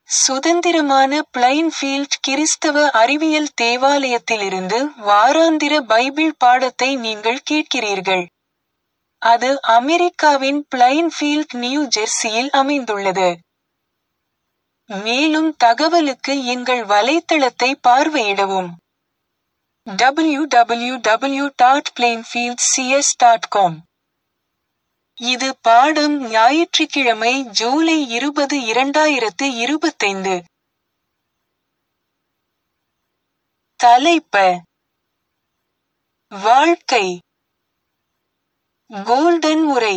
சுதந்திரமான பிளைன்ஃபீல்ட் கிறிஸ்தவ அறிவியல் தேவாலயத்திலிருந்து வாராந்திர பைபிள் பாடத்தை நீங்கள் கேட்கிறீர்கள். அது அமெரிக்காவின் பிளைன்ஃபீல்ட் நியூ ஜெர்சியில் அமைந்துள்ளது. மேலும் தகவலுக்கு எங்கள் வலைத்தளத்தை பார்வையிடவும். www.plainfieldcs.com இது பாடம் ஞாயிற்றுக்கிழமை ஜூலை இருபது இரண்டாயிரத்து இருபத்தைந்து. தலைப்ப வாழ்க்கை கோல்டன் உரை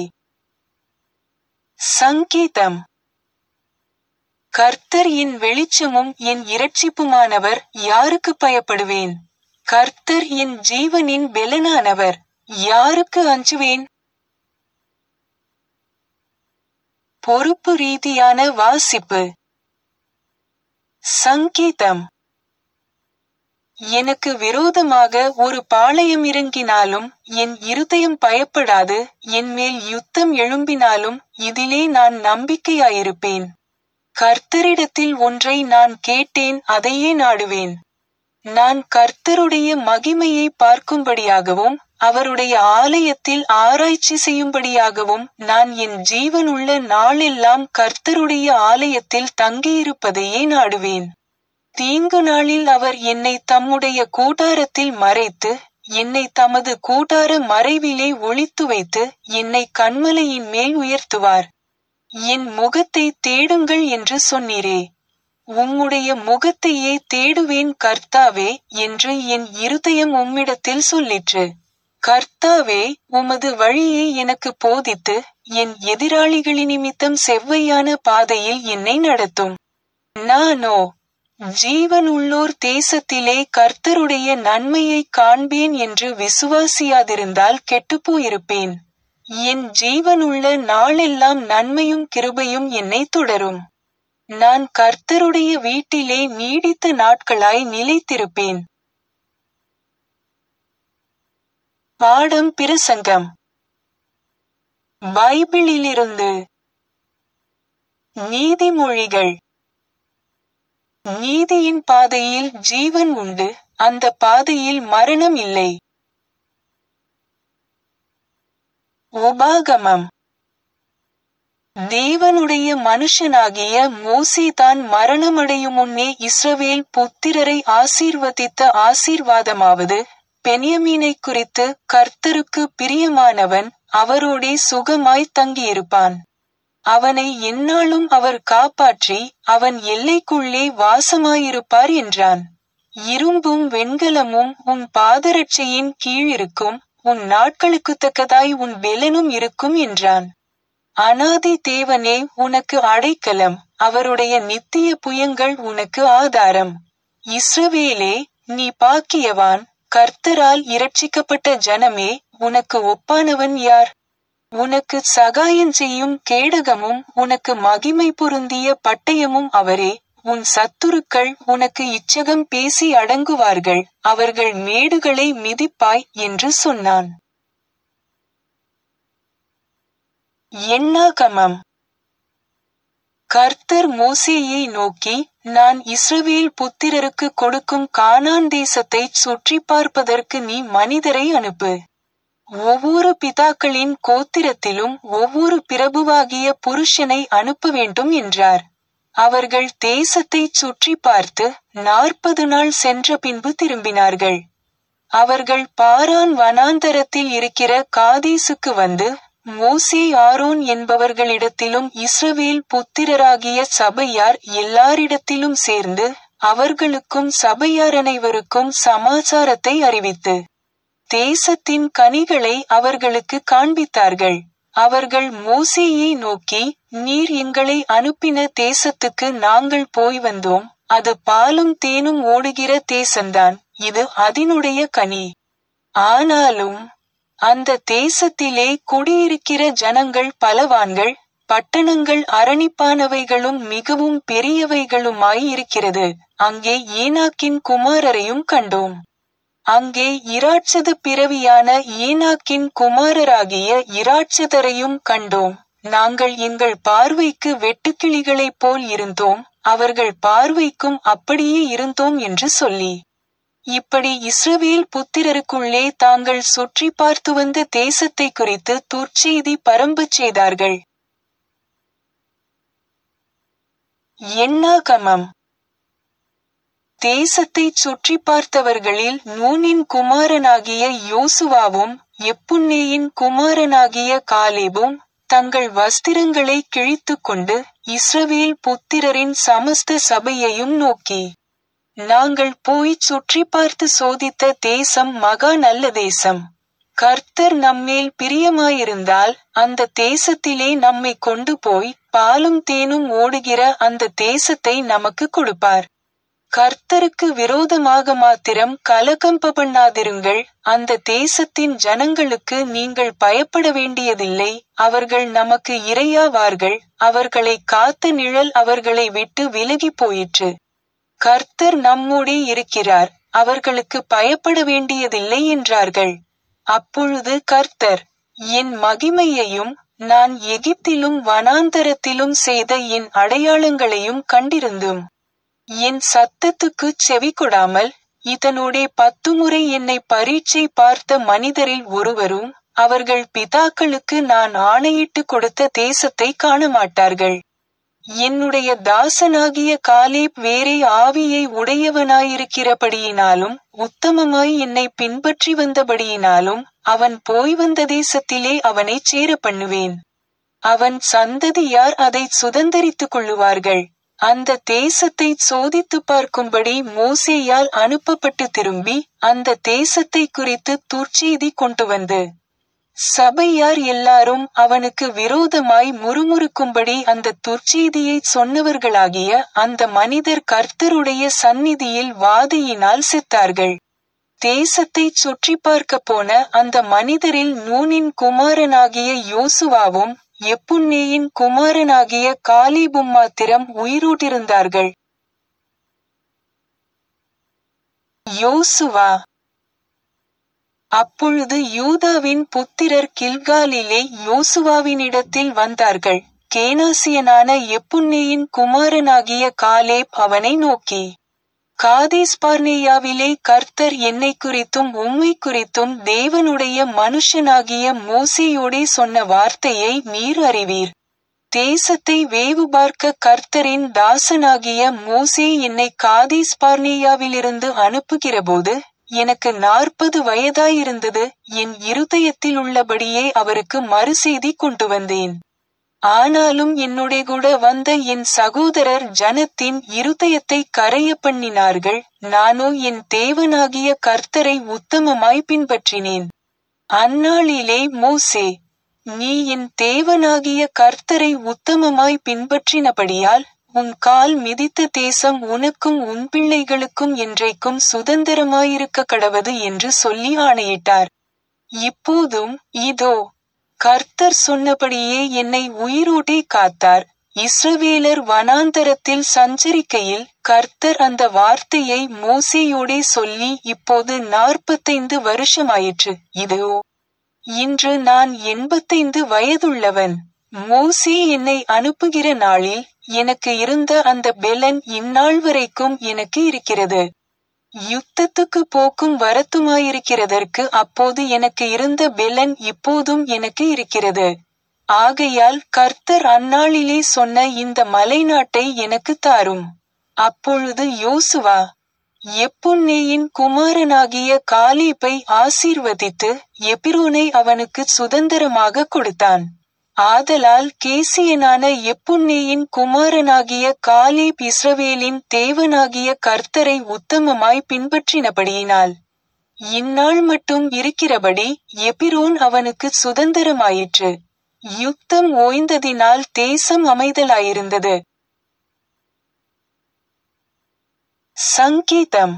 சங்கீதம் கர்த்தர் என் வெளிச்சமும் என் இரட்சிப்புமானவர் யாருக்கு பயப்படுவேன் கர்த்தர் என் ஜீவனின் பெலனானவர் யாருக்கு அஞ்சுவேன் பொறுப்பு ரீதியான வாசிப்பு சங்கீதம் எனக்கு விரோதமாக ஒரு பாளையம் இறங்கினாலும் என் இருதயம் பயப்படாது என்மேல் யுத்தம் எழும்பினாலும் இதிலே நான் நம்பிக்கையாயிருப்பேன் கர்த்தரிடத்தில் ஒன்றை நான் கேட்டேன் அதையே நாடுவேன் நான் கர்த்தருடைய மகிமையை பார்க்கும்படியாகவும் அவருடைய ஆலயத்தில் ஆராய்ச்சி செய்யும்படியாகவும் நான் என் ஜீவனுள்ள நாளெல்லாம் கர்த்தருடைய ஆலயத்தில் தங்கியிருப்பதையே நாடுவேன் தீங்கு நாளில் அவர் என்னை தம்முடைய கூடாரத்தில் மறைத்து என்னை தமது கூடார மறைவிலே ஒளித்து வைத்து என்னை கண்மலையின் மேல் உயர்த்துவார் என் முகத்தை தேடுங்கள் என்று சொன்னீரே உம்முடைய முகத்தையே தேடுவேன் கர்த்தாவே என்று என் இருதயம் உம்மிடத்தில் சொல்லிற்று கர்த்தாவே உமது வழியை எனக்கு போதித்து என் எதிராளிகளின் நிமித்தம் செவ்வையான பாதையில் என்னை நடத்தும் நானோ ஜீவன் உள்ளோர் தேசத்திலே கர்த்தருடைய நன்மையை காண்பேன் என்று விசுவாசியாதிருந்தால் கெட்டுப்போயிருப்பேன் என் ஜீவனுள்ள நாளெல்லாம் நன்மையும் கிருபையும் என்னை தொடரும் நான் கர்த்தருடைய வீட்டிலே நீடித்த நாட்களாய் நிலைத்திருப்பேன் பாடம் பிரசங்கம் பைபிளிலிருந்து நீதிமொழிகள் நீதியின் பாதையில் ஜீவன் உண்டு அந்த பாதையில் மரணம் இல்லை உபாகமம் தேவனுடைய மனுஷனாகிய மோசே தான் மரணமடையும் முன்னே இஸ்ரவேல் புத்திரரை ஆசீர்வதித்த ஆசீர்வாதமாவது பெனியமீனை குறித்து கர்த்தருக்கு பிரியமானவன் அவரோடே சுகமாய் தங்கியிருப்பான் அவனை எந்நாளும் அவர் காப்பாற்றி அவன் எல்லைக்குள்ளே வாசமாயிருப்பார் என்றான் இரும்பும் வெண்கலமும் உன் பாதரட்சையின் கீழ் இருக்கும் உன் நாட்களுக்கு தக்கதாய் உன் பெலனும் இருக்கும் என்றான் அனாதி தேவனே உனக்கு அடைக்கலம் அவருடைய நித்திய புயங்கள் உனக்கு ஆதாரம் இஸ்ரவேலே நீ பாக்கியவான் கர்த்தரால் இரட்சிக்கப்பட்ட ஜனமே உனக்கு ஒப்பானவன் யார் உனக்கு சகாயம் செய்யும் கேடகமும் உனக்கு மகிமை பொருந்திய பட்டயமும் அவரே உன் சத்துருக்கள் உனக்கு இச்சகம் பேசி அடங்குவார்கள் அவர்கள் மேடுகளை மிதிப்பாய் என்று சொன்னான் எண்ணாகமம் கர்த்தர் மோசேயை நோக்கி நான் இஸ்ரவேல் புத்திரருக்கு கொடுக்கும் கானான் தேசத்தை சுற்றி பார்ப்பதற்கு நீ மனிதரை அனுப்பு ஒவ்வொரு பிதாக்களின் கோத்திரத்திலும் ஒவ்வொரு பிரபுவாகிய புருஷனை அனுப்ப வேண்டும் என்றார் அவர்கள் தேசத்தை சுற்றி பார்த்து நாற்பது நாள் சென்ற பின்பு திரும்பினார்கள் அவர்கள் பாரான் வனாந்தரத்தில் இருக்கிற காதேசுக்கு வந்து மோசே ஆரோன் என்பவர்களிடத்திலும் இஸ்ரவேல் புத்திரராகிய சபையார் எல்லாரிடத்திலும் சேர்ந்து அவர்களுக்கும் சபையார் அனைவருக்கும் சமாச்சாரத்தை அறிவித்து தேசத்தின் கனிகளை அவர்களுக்கு காண்பித்தார்கள் அவர்கள் மோசேயை நோக்கி நீர் எங்களை அனுப்பின தேசத்துக்கு நாங்கள் போய் வந்தோம் அது பாலும் தேனும் ஓடுகிற தேசந்தான் இது அதனுடைய கனி ஆனாலும் அந்த தேசத்திலே குடியிருக்கிற ஜனங்கள் பலவான்கள் பட்டணங்கள் அரணிப்பானவைகளும் மிகவும் பெரியவைகளுமாய் இருக்கிறது அங்கே ஏனாக்கின் குமாரரையும் கண்டோம் அங்கே இராட்சத பிறவியான ஈனாக்கின் குமாரராகிய இராட்சதரையும் கண்டோம் நாங்கள் எங்கள் பார்வைக்கு வெட்டுக்கிளிகளைப் போல் இருந்தோம் அவர்கள் பார்வைக்கும் அப்படியே இருந்தோம் என்று சொல்லி இப்படி இஸ்ரவேல் புத்திரருக்குள்ளே தாங்கள் சுற்றி பார்த்து வந்த தேசத்தை குறித்து துர்ச்செய்தி பரம்பச் செய்தார்கள் எண்ணாகமம் தேசத்தை சுற்றி பார்த்தவர்களில் நூனின் குமாரனாகிய யோசுவாவும் எப்புன்னேயின் குமாரனாகிய காலேபும் தங்கள் வஸ்திரங்களை கிழித்துக் கொண்டு இஸ்ரவேல் புத்திரரின் சமஸ்த சபையையும் நோக்கி நாங்கள் போய் சுற்றி பார்த்து சோதித்த தேசம் மகா நல்ல தேசம் கர்த்தர் நம்மேல் பிரியமாயிருந்தால் அந்த தேசத்திலே நம்மை கொண்டு போய் பாலும் தேனும் ஓடுகிற அந்த தேசத்தை நமக்கு கொடுப்பார் கர்த்தருக்கு விரோதமாக மாத்திரம் கலகம்ப பண்ணாதிருங்கள் அந்த தேசத்தின் ஜனங்களுக்கு நீங்கள் பயப்பட வேண்டியதில்லை அவர்கள் நமக்கு இரையாவார்கள் அவர்களை காத்த நிழல் அவர்களை விட்டு விலகி போயிற்று கர்த்தர் நம்மோடே இருக்கிறார் அவர்களுக்கு பயப்பட வேண்டியதில்லை என்றார்கள் அப்பொழுது கர்த்தர் என் மகிமையையும் நான் எகிப்திலும் வனாந்தரத்திலும் செய்த என் அடையாளங்களையும் கண்டிருந்தும் என் சத்தத்துக்கு செவி கொடாமல் இதனோடே பத்து முறை என்னை பரீட்சை பார்த்த மனிதரில் ஒருவரும் அவர்கள் பிதாக்களுக்கு நான் ஆணையிட்டு கொடுத்த தேசத்தை காண மாட்டார்கள் என்னுடைய தாசனாகிய காலேப் வேறே ஆவியை உடையவனாயிருக்கிறபடியினாலும் உத்தமமாய் என்னை பின்பற்றி வந்தபடியினாலும் அவன் போய் வந்த தேசத்திலே அவனை சேர பண்ணுவேன் அவன் சந்ததியார் அதை சுதந்தரித்துக் கொள்ளுவார்கள் அந்த தேசத்தை சோதித்து பார்க்கும்படி மோசேயால் அனுப்பப்பட்டு திரும்பி அந்த தேசத்தை குறித்து துர்ச்செய்தி கொண்டு வந்து சபையார் எல்லாரும் அவனுக்கு விரோதமாய் முறுமுறுக்கும்படி அந்த துர்ச்செய்தியை சொன்னவர்களாகிய அந்த மனிதர் கர்த்தருடைய சந்நிதியில் வாதியினால் செத்தார்கள் தேசத்தை சுற்றி பார்க்க போன அந்த மனிதரில் நூனின் குமாரனாகிய யோசுவாவும் எப்புன்னேயின் குமாரனாகிய காலிபும் மாத்திரம் உயிரோட்டிருந்தார்கள் யோசுவா அப்பொழுது யூதாவின் புத்திரர் கில்காலிலே யோசுவாவினிடத்தில் வந்தார்கள் கேனாசியனான எப்புன்னேயின் குமாரனாகிய காலேப் அவனை நோக்கி காதேஸ் பார்னேயாவிலே கர்த்தர் என்னை குறித்தும் உம்மை குறித்தும் தேவனுடைய மனுஷனாகிய மோசேயோடே சொன்ன வார்த்தையை நீர் அறிவீர் தேசத்தை வேவு பார்க்க கர்த்தரின் தாசனாகிய மோசே என்னை காதேஸ் பார்னேயாவிலிருந்து அனுப்புகிறபோது எனக்கு நாற்பது வயதாயிருந்தது என் இருதயத்தில் உள்ளபடியே அவருக்கு மறுசெய்தி கொண்டு வந்தேன் ஆனாலும் என்னுடைய கூட வந்த என் சகோதரர் ஜனத்தின் இருதயத்தை கரைய பண்ணினார்கள் நானோ என் தேவனாகிய கர்த்தரை உத்தமமாய் பின்பற்றினேன் அந்நாளிலே மோசே நீ என் தேவனாகிய கர்த்தரை உத்தமமாய் பின்பற்றினபடியால் உன் கால் மிதித்த தேசம் உனக்கும் உன் பிள்ளைகளுக்கும் என்றைக்கும் சுதந்திரமாயிருக்க கடவது என்று சொல்லி ஆணையிட்டார் இப்போதும் இதோ கர்த்தர் சொன்னபடியே என்னை உயிரோட்டே காத்தார் இஸ்ரவேலர் வனாந்தரத்தில் சஞ்சரிக்கையில் கர்த்தர் அந்த வார்த்தையை மோசேயோடே சொல்லி இப்போது நாற்பத்தைந்து வருஷமாயிற்று இதோ இன்று நான் எண்பத்தைந்து வயதுள்ளவன் மோசே என்னை அனுப்புகிற நாளில் எனக்கு இருந்த அந்த பெலன் இந்நாள் வரைக்கும் எனக்கு இருக்கிறது யுத்தத்துக்கு போக்கும் வரத்துமாயிருக்கிறதற்கு அப்போது எனக்கு இருந்த பெலன் இப்போதும் எனக்கு இருக்கிறது ஆகையால் கர்த்தர் அந்நாளிலே சொன்ன இந்த மலைநாட்டை எனக்கு தாரும் அப்பொழுது யோசுவா எப்புன்னேயின் குமாரனாகிய காலேப்பை ஆசீர்வதித்து எபிரோனை அவனுக்கு சுதந்திரமாக கொடுத்தான் ஆதலால் கேசியனான எப்புன்னேயின் குமாரனாகிய காலேப் இஸ்ரவேலின் தேவனாகிய கர்த்தரை உத்தமமாய் பின்பற்றினபடியினால் இந்நாள் மட்டும் இருக்கிறபடி எபிரோன் அவனுக்கு சுதந்திரமாயிற்று யுத்தம் ஓய்ந்ததினால் தேசம் அமைதலாயிருந்தது சங்கீதம்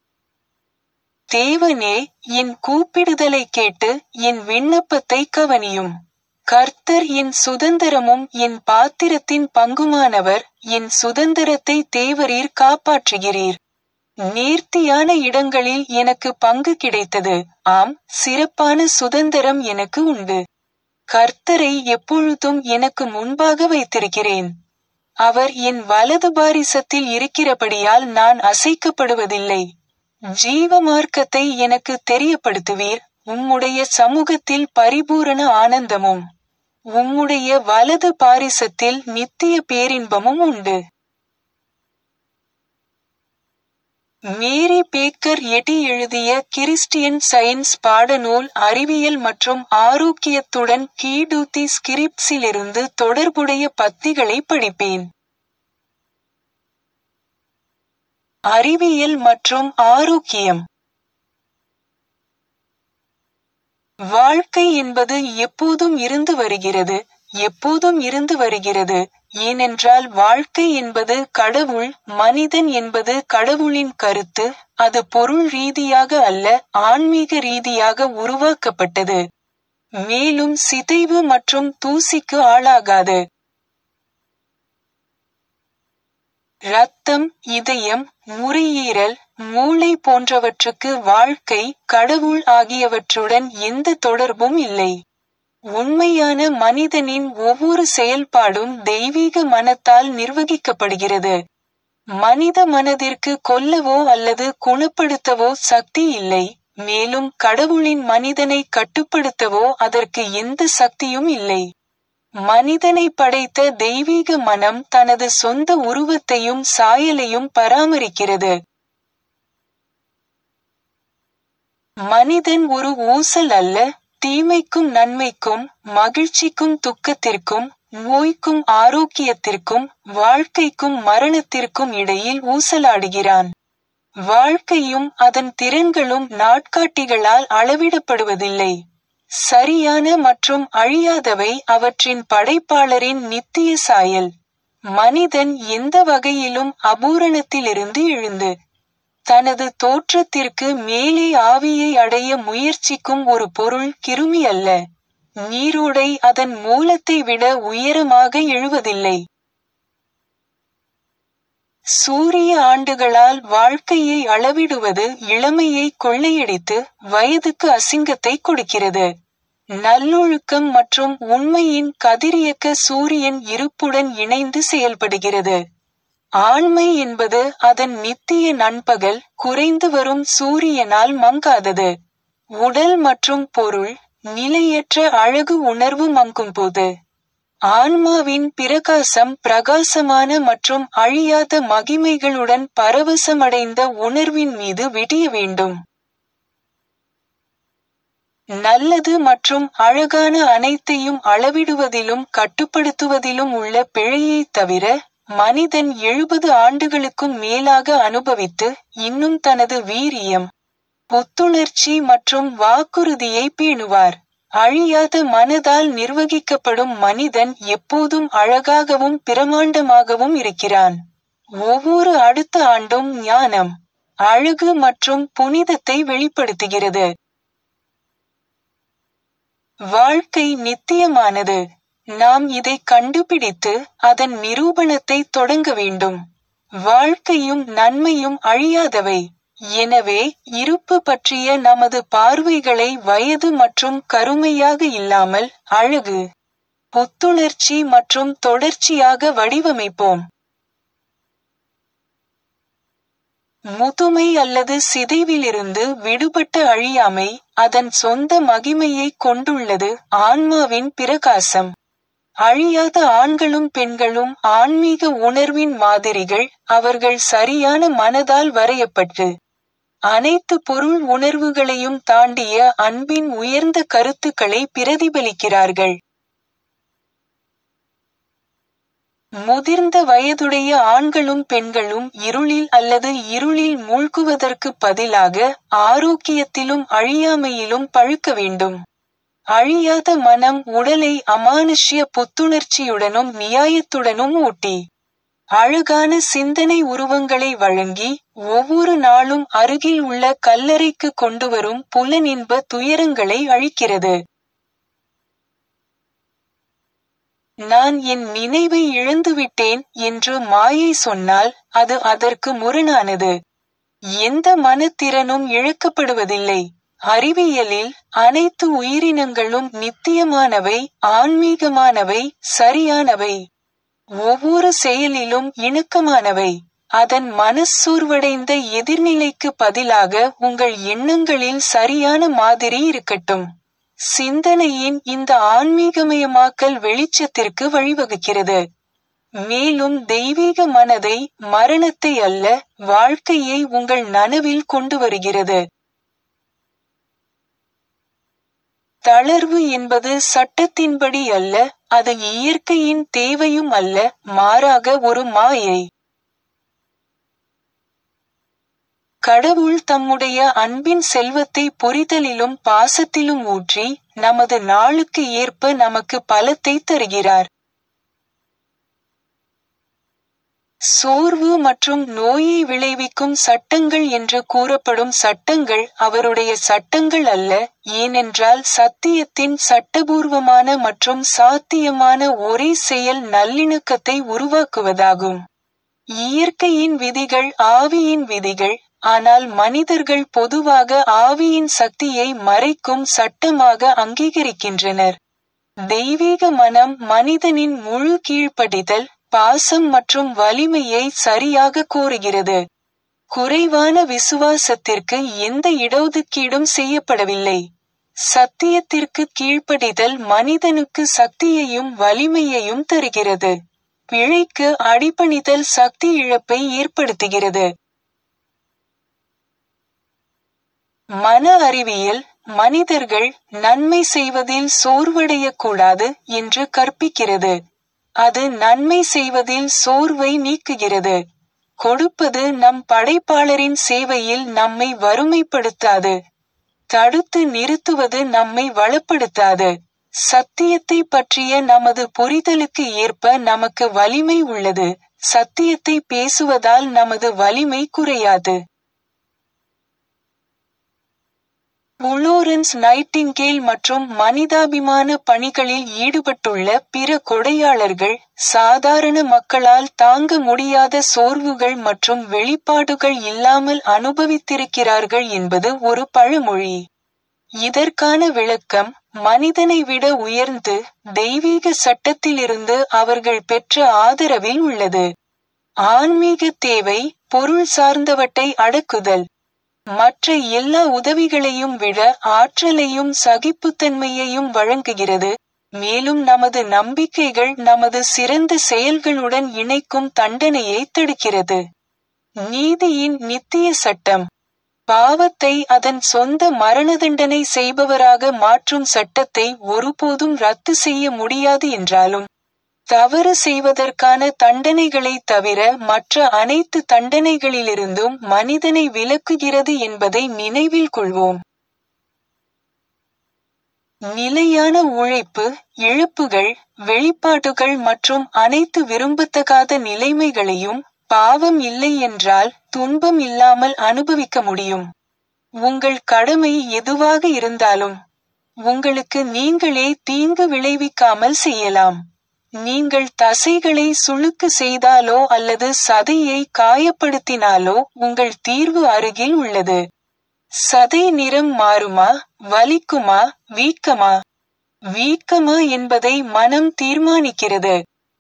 தேவனே என் கூப்பிடுதலை கேட்டு என் விண்ணப்பத்தை கவனியும் கர்த்தர் என் சுதந்திரமும் என் பாத்திரத்தின் பங்குமானவர் என் சுதந்திரத்தை தேவரீர் காப்பாற்றுகிறீர் நேர்த்தியான இடங்களில் எனக்கு பங்கு கிடைத்தது ஆம் சிறப்பான சுதந்திரம் எனக்கு உண்டு கர்த்தரை எப்பொழுதும் எனக்கு முன்பாக வைத்திருக்கிறேன் அவர் என் வலது பாரிசத்தில் இருக்கிறபடியால் நான் அசைக்கப்படுவதில்லை ஜீவ மார்க்கத்தை எனக்கு தெரியப்படுத்துவீர் உம்முடைய சமூகத்தில் பரிபூரண ஆனந்தமும் உம்முடைய வலது பாரிசத்தில் நித்திய பேரின்பமும் உண்டு மேரி பேக்கர் எட்டி எழுதிய கிறிஸ்டியன் சயின்ஸ் பாடநூல் அறிவியல் மற்றும் ஆரோக்கியத்துடன் கீடூத்தி ஸ்கிரிப்ட்ஸிலிருந்து தொடர்புடைய பத்திகளை படிப்பேன் அறிவியல் மற்றும் ஆரோக்கியம் வாழ்க்கை என்பது எப்போதும் இருந்து வருகிறது எப்போதும் இருந்து வருகிறது ஏனென்றால் வாழ்க்கை என்பது கடவுள் மனிதன் என்பது கடவுளின் கருத்து அது பொருள் ரீதியாக அல்ல ஆன்மீக ரீதியாக உருவாக்கப்பட்டது மேலும் சிதைவு மற்றும் தூசிக்கு ஆளாகாது இரத்தம் இதயம் நுரையீரல் மூளை போன்றவற்றுக்கு வாழ்க்கை கடவுள் ஆகியவற்றுடன் எந்த தொடர்பும் இல்லை உண்மையான மனிதனின் ஒவ்வொரு செயல்பாடும் தெய்வீக மனத்தால் நிர்வகிக்கப்படுகிறது மனித மனதிற்கு கொல்லவோ அல்லது குணப்படுத்தவோ சக்தி இல்லை மேலும் கடவுளின் மனிதனை கட்டுப்படுத்தவோ அதற்கு எந்த சக்தியும் இல்லை மனிதனை படைத்த தெய்வீக மனம் தனது சொந்த உருவத்தையும் சாயலையும் பராமரிக்கிறது மனிதன் ஒரு ஊசல் அல்ல தீமைக்கும் நன்மைக்கும் மகிழ்ச்சிக்கும் துக்கத்திற்கும் நோய்க்கும் ஆரோக்கியத்திற்கும் வாழ்க்கைக்கும் மரணத்திற்கும் இடையில் ஊசலாடுகிறான் வாழ்க்கையும் அதன் திறன்களும் நாட்காட்டிகளால் அளவிடப்படுவதில்லை சரியான மற்றும் அழியாதவை அவற்றின் படைப்பாளரின் நித்திய சாயல் மனிதன் எந்த வகையிலும் அபூரணத்திலிருந்து எழுந்து தனது தோற்றத்திற்கு மேலே ஆவியை அடைய முயற்சிக்கும் ஒரு பொருள் கிருமி அல்ல நீரோடை அதன் மூலத்தை விட உயரமாக எழுவதில்லை சூரிய ஆண்டுகளால் வாழ்க்கையை அளவிடுவது இளமையை கொள்ளையடித்து வயதுக்கு அசிங்கத்தை கொடுக்கிறது நல்லொழுக்கம் மற்றும் உண்மையின் கதிரியக்க சூரியன் இருப்புடன் இணைந்து செயல்படுகிறது ஆண்மை என்பது அதன் நித்திய நண்பகல் குறைந்து வரும் சூரியனால் மங்காதது உடல் மற்றும் பொருள் நிலையற்ற அழகு உணர்வு மங்கும் போது ஆன்மாவின் பிரகாசம் பிரகாசமான மற்றும் அழியாத மகிமைகளுடன் பரவசமடைந்த உணர்வின் மீது விடிய வேண்டும் நல்லது மற்றும் அழகான அனைத்தையும் அளவிடுவதிலும் கட்டுப்படுத்துவதிலும் உள்ள பிழையைத் தவிர மனிதன் எழுபது ஆண்டுகளுக்கும் மேலாக அனுபவித்து இன்னும் தனது வீரியம் புத்துணர்ச்சி மற்றும் வாக்குறுதியை பேணுவார் அழியாத மனதால் நிர்வகிக்கப்படும் மனிதன் எப்போதும் அழகாகவும் பிரமாண்டமாகவும் இருக்கிறான் ஒவ்வொரு அடுத்த ஆண்டும் ஞானம் அழகு மற்றும் புனிதத்தை வெளிப்படுத்துகிறது வாழ்க்கை நித்தியமானது நாம் இதை கண்டுபிடித்து அதன் நிரூபணத்தை தொடங்க வேண்டும் வாழ்க்கையும் நன்மையும் அழியாதவை எனவே இருப்பு பற்றிய நமது பார்வைகளை வயது மற்றும் கருமையாக இல்லாமல் அழகு புத்துணர்ச்சி மற்றும் தொடர்ச்சியாக வடிவமைப்போம் முதுமை அல்லது சிதைவிலிருந்து விடுபட்ட அழியாமை அதன் சொந்த மகிமையை கொண்டுள்ளது ஆன்மாவின் பிரகாசம் அழியாத ஆண்களும் பெண்களும் ஆன்மீக உணர்வின் மாதிரிகள் அவர்கள் சரியான மனதால் வரையப்பட்டு அனைத்து பொருள் உணர்வுகளையும் தாண்டிய அன்பின் உயர்ந்த கருத்துக்களை பிரதிபலிக்கிறார்கள் முதிர்ந்த வயதுடைய ஆண்களும் பெண்களும் இருளில் அல்லது இருளில் மூழ்குவதற்கு பதிலாக ஆரோக்கியத்திலும் அழியாமையிலும் பழுக்க வேண்டும் அழியாத மனம் உடலை அமானுஷ்ய புத்துணர்ச்சியுடனும் நியாயத்துடனும் ஊட்டி அழகான சிந்தனை உருவங்களை வழங்கி ஒவ்வொரு நாளும் அருகில் உள்ள கல்லறைக்கு கொண்டுவரும் புலனின்ப துயரங்களை அழிக்கிறது நான் என் நினைவை இழந்துவிட்டேன் என்று மாயை சொன்னால் அது அதற்கு முரணானது எந்த மனத்திறனும் இழக்கப்படுவதில்லை அறிவியலில் அனைத்து உயிரினங்களும் நித்தியமானவை ஆன்மீகமானவை சரியானவை ஒவ்வொரு செயலிலும் இணக்கமானவை அதன் மனச்சோர்வடைந்த எதிர்நிலைக்கு பதிலாக உங்கள் எண்ணங்களில் சரியான மாதிரி இருக்கட்டும் சிந்தனையின் இந்த ஆன்மீகமயமாக்கல் வெளிச்சத்திற்கு வழிவகுக்கிறது மேலும் தெய்வீக மனதை மரணத்தை அல்ல வாழ்க்கையை உங்கள் நனவில் கொண்டு வருகிறது தளர்வு என்பது சட்டத்தின்படி அல்ல அது இயற்கையின் தேவையும் அல்ல மாறாக ஒரு மாயை கடவுள் தம்முடைய அன்பின் செல்வத்தை புரிதலிலும் பாசத்திலும் ஊற்றி நமது நாளுக்கு ஏற்ப நமக்கு பலத்தை தருகிறார் சோர்வு மற்றும் நோயை விளைவிக்கும் சட்டங்கள் என்று கூறப்படும் சட்டங்கள் அவருடைய சட்டங்கள் அல்ல ஏனென்றால் சத்தியத்தின் சட்டபூர்வமான மற்றும் சாத்தியமான ஒரே செயல் நல்லிணக்கத்தை உருவாக்குவதாகும் இயற்கையின் விதிகள் ஆவியின் விதிகள் ஆனால் மனிதர்கள் பொதுவாக ஆவியின் சக்தியை மறைக்கும் சட்டமாக அங்கீகரிக்கின்றனர் தெய்வீக மனம் மனிதனின் முழு கீழ்ப்படிதல் பாசம் மற்றும் வலிமையை சரியாக கோருகிறது குறைவான விசுவாசத்திற்கு எந்த இடஒதுக்கீடும் செய்யப்படவில்லை சத்தியத்திற்கு கீழ்ப்படிதல் மனிதனுக்கு சக்தியையும் வலிமையையும் தருகிறது பிழைக்கு அடிபணிதல் சக்தி இழப்பை ஏற்படுத்துகிறது மன அறிவியல் மனிதர்கள் நன்மை செய்வதில் சோர்வடையக்கூடாது என்று கற்பிக்கிறது அது நன்மை செய்வதில் சோர்வை நீக்குகிறது கொடுப்பது நம் படைப்பாளரின் சேவையில் நம்மை வறுமைப்படுத்தாது தடுத்து நிறுத்துவது நம்மை வளப்படுத்தாது சத்தியத்தை பற்றிய நமது புரிதலுக்கு ஏற்ப நமக்கு வலிமை உள்ளது சத்தியத்தை பேசுவதால் நமது வலிமை குறையாது புளோரன்ஸ் நைட்டிங்கேல் மற்றும் மனிதாபிமான பணிகளில் ஈடுபட்டுள்ள பிற கொடையாளர்கள் சாதாரண மக்களால் தாங்க முடியாத சோர்வுகள் மற்றும் வெளிப்பாடுகள் இல்லாமல் அனுபவித்திருக்கிறார்கள் என்பது ஒரு பழமொழி இதற்கான விளக்கம் மனிதனை விட உயர்ந்து தெய்வீக சட்டத்திலிருந்து அவர்கள் பெற்ற ஆதரவில் உள்ளது ஆன்மீக தேவை பொருள் சார்ந்தவற்றை அடக்குதல் மற்ற எல்லா உதவிகளையும் விட ஆற்றலையும் சகிப்புத்தன்மையையும் வழங்குகிறது மேலும் நமது நம்பிக்கைகள் நமது சிறந்த செயல்களுடன் இணைக்கும் தண்டனையை தடுக்கிறது நீதியின் நித்திய சட்டம் பாவத்தை அதன் சொந்த மரண தண்டனை செய்பவராக மாற்றும் சட்டத்தை ஒருபோதும் ரத்து செய்ய முடியாது என்றாலும் தவறு செய்வதற்கான தண்டனைகளை தவிர மற்ற அனைத்து தண்டனைகளிலிருந்தும் மனிதனை விலக்குகிறது என்பதை நினைவில் கொள்வோம் நிலையான உழைப்பு இழப்புகள் வெளிப்பாடுகள் மற்றும் அனைத்து விரும்பத்தகாத நிலைமைகளையும் பாவம் இல்லை என்றால் துன்பம் இல்லாமல் அனுபவிக்க முடியும் உங்கள் கடமை எதுவாக இருந்தாலும் உங்களுக்கு நீங்களே தீங்கு விளைவிக்காமல் செய்யலாம் நீங்கள் தசைகளை சுளுக்கு செய்தாலோ அல்லது சதையை காயப்படுத்தினாலோ உங்கள் தீர்வு அருகில் உள்ளது சதை நிறம் மாறுமா வலிக்குமா வீக்கமா வீக்கமா என்பதை மனம் தீர்மானிக்கிறது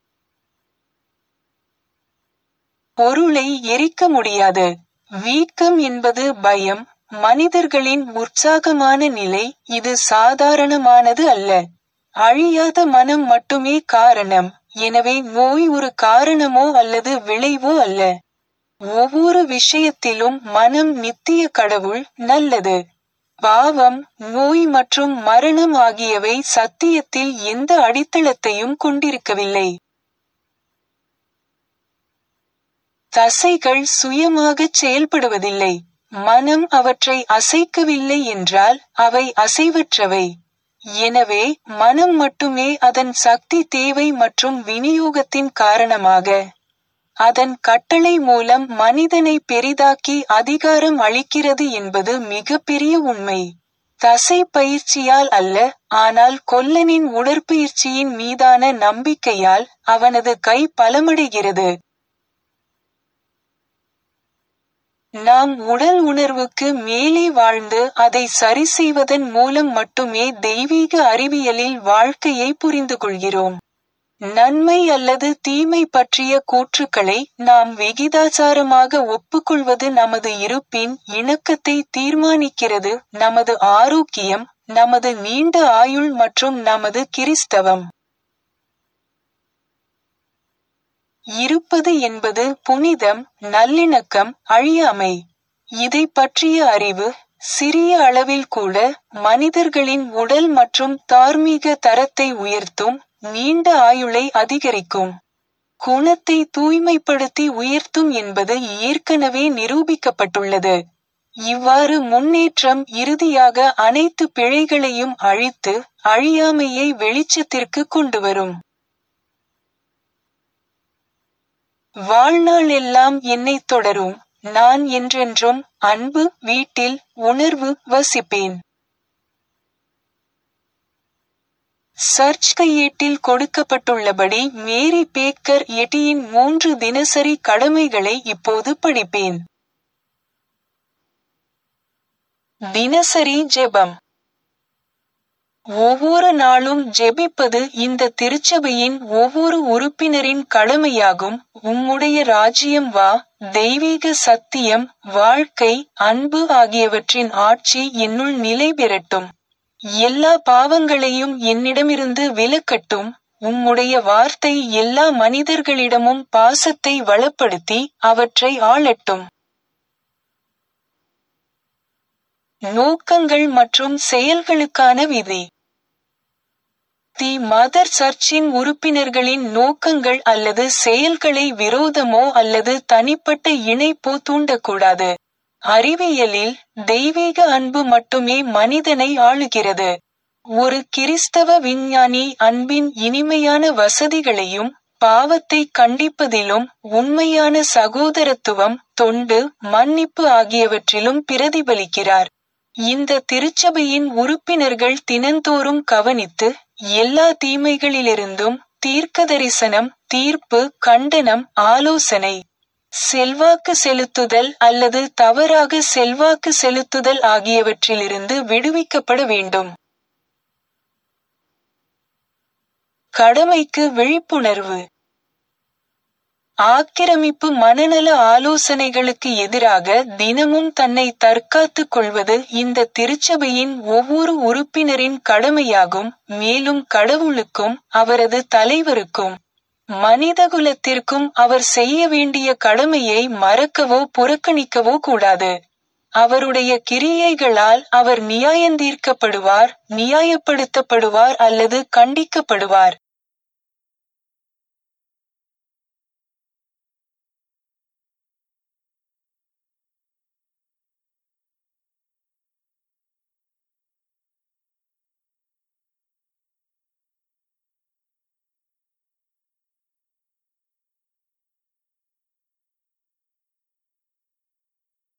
பொருளை எரிக்க முடியாது வீக்கம் என்பது பயம் மனிதர்களின் உற்சாகமான நிலை இது சாதாரணமானது அல்ல அழியாத மனம் மட்டுமே காரணம் எனவே நோய் ஒரு காரணமோ அல்லது விளைவோ அல்ல ஒவ்வொரு விஷயத்திலும் மனம் நித்திய கடவுள் நல்லது பாவம் நோய் மற்றும் மரணம் ஆகியவை சத்தியத்தில் எந்த அடித்தளத்தையும் கொண்டிருக்கவில்லை தசைகள் சுயமாகச் செயல்படுவதில்லை மனம் அவற்றை அசைக்கவில்லை என்றால் அவை அசைவற்றவை எனவே மனம் மட்டுமே அதன் சக்தி தேவை மற்றும் விநியோகத்தின் காரணமாக அதன் கட்டளை மூலம் மனிதனை பெரிதாக்கி அதிகாரம் அளிக்கிறது என்பது மிகப்பெரிய உண்மை தசை பயிற்சியால் அல்ல ஆனால் கொல்லனின் உடற்பயிற்சியின் மீதான நம்பிக்கையால் அவனது கை பலமடைகிறது நாம் உடல் உணர்வுக்கு மேலே வாழ்ந்து அதை சரி செய்வதன் மூலம் மட்டுமே தெய்வீக அறிவியலில் வாழ்க்கையை புரிந்து கொள்கிறோம் நன்மை அல்லது தீமை பற்றிய கூற்றுக்களை நாம் விகிதாசாரமாக ஒப்புக்கொள்வது நமது இருப்பின் இணக்கத்தை தீர்மானிக்கிறது நமது ஆரோக்கியம் நமது நீண்ட ஆயுள் மற்றும் நமது கிறிஸ்தவம் இருப்பது என்பது புனிதம் நல்லிணக்கம் அழியாமை இதை பற்றிய அறிவு சிறிய அளவில் கூட மனிதர்களின் உடல் மற்றும் தார்மீக தரத்தை உயர்த்தும் நீண்ட ஆயுளை அதிகரிக்கும் குணத்தை தூய்மைப்படுத்தி உயர்த்தும் என்பது ஏற்கனவே நிரூபிக்கப்பட்டுள்ளது இவ்வாறு முன்னேற்றம் இறுதியாக அனைத்து பிழைகளையும் அழித்து அழியாமையை வெளிச்சத்திற்கு கொண்டுவரும் வாழ்நாள் எல்லாம் என்னை தொடரும் நான் என்றென்றும் அன்பு வீட்டில் உணர்வு வசிப்பேன் சர்ச் கையேட்டில் கொடுக்கப்பட்டுள்ளபடி மேரி பேக்கர் எட்டியின் மூன்று தினசரி கடமைகளை இப்போது படிப்பேன் தினசரி ஜெபம் ஒவ்வொரு நாளும் ஜெபிப்பது இந்த திருச்சபையின் ஒவ்வொரு உறுப்பினரின் கடமையாகும் உம்முடைய ராஜ்யம் வா தெய்வீக சத்தியம் வாழ்க்கை அன்பு ஆகியவற்றின் ஆட்சி என்னுள் நிலை பெறட்டும் எல்லா பாவங்களையும் என்னிடமிருந்து விலக்கட்டும் உம்முடைய வார்த்தை எல்லா மனிதர்களிடமும் பாசத்தை வளப்படுத்தி அவற்றை ஆளட்டும் நோக்கங்கள் மற்றும் செயல்களுக்கான விதி தி மதர் சர்ச்சின் உறுப்பினர்களின் நோக்கங்கள் அல்லது செயல்களை விரோதமோ அல்லது தனிப்பட்ட இணைப்போ தூண்டக்கூடாது அறிவியலில் தெய்வீக அன்பு மட்டுமே மனிதனை ஆளுகிறது ஒரு கிறிஸ்தவ விஞ்ஞானி அன்பின் இனிமையான வசதிகளையும் பாவத்தை கண்டிப்பதிலும் உண்மையான சகோதரத்துவம் தொண்டு மன்னிப்பு ஆகியவற்றிலும் பிரதிபலிக்கிறார் இந்த திருச்சபையின் உறுப்பினர்கள் தினந்தோறும் கவனித்து எல்லா தீமைகளிலிருந்தும் தீர்க்கதரிசனம் தீர்ப்பு கண்டனம் ஆலோசனை செல்வாக்கு செலுத்துதல் அல்லது தவறாக செல்வாக்கு செலுத்துதல் ஆகியவற்றிலிருந்து விடுவிக்கப்பட வேண்டும் கடமைக்கு விழிப்புணர்வு ஆக்கிரமிப்பு மனநல ஆலோசனைகளுக்கு எதிராக தினமும் தன்னை தற்காத்துக் கொள்வது இந்த திருச்சபையின் ஒவ்வொரு உறுப்பினரின் கடமையாகும் மேலும் கடவுளுக்கும் அவரது தலைவருக்கும் மனிதகுலத்திற்கும் அவர் செய்ய வேண்டிய கடமையை மறக்கவோ புறக்கணிக்கவோ கூடாது அவருடைய கிரியைகளால் அவர் நியாயந்தீர்க்கப்படுவார் நியாயப்படுத்தப்படுவார் அல்லது கண்டிக்கப்படுவார்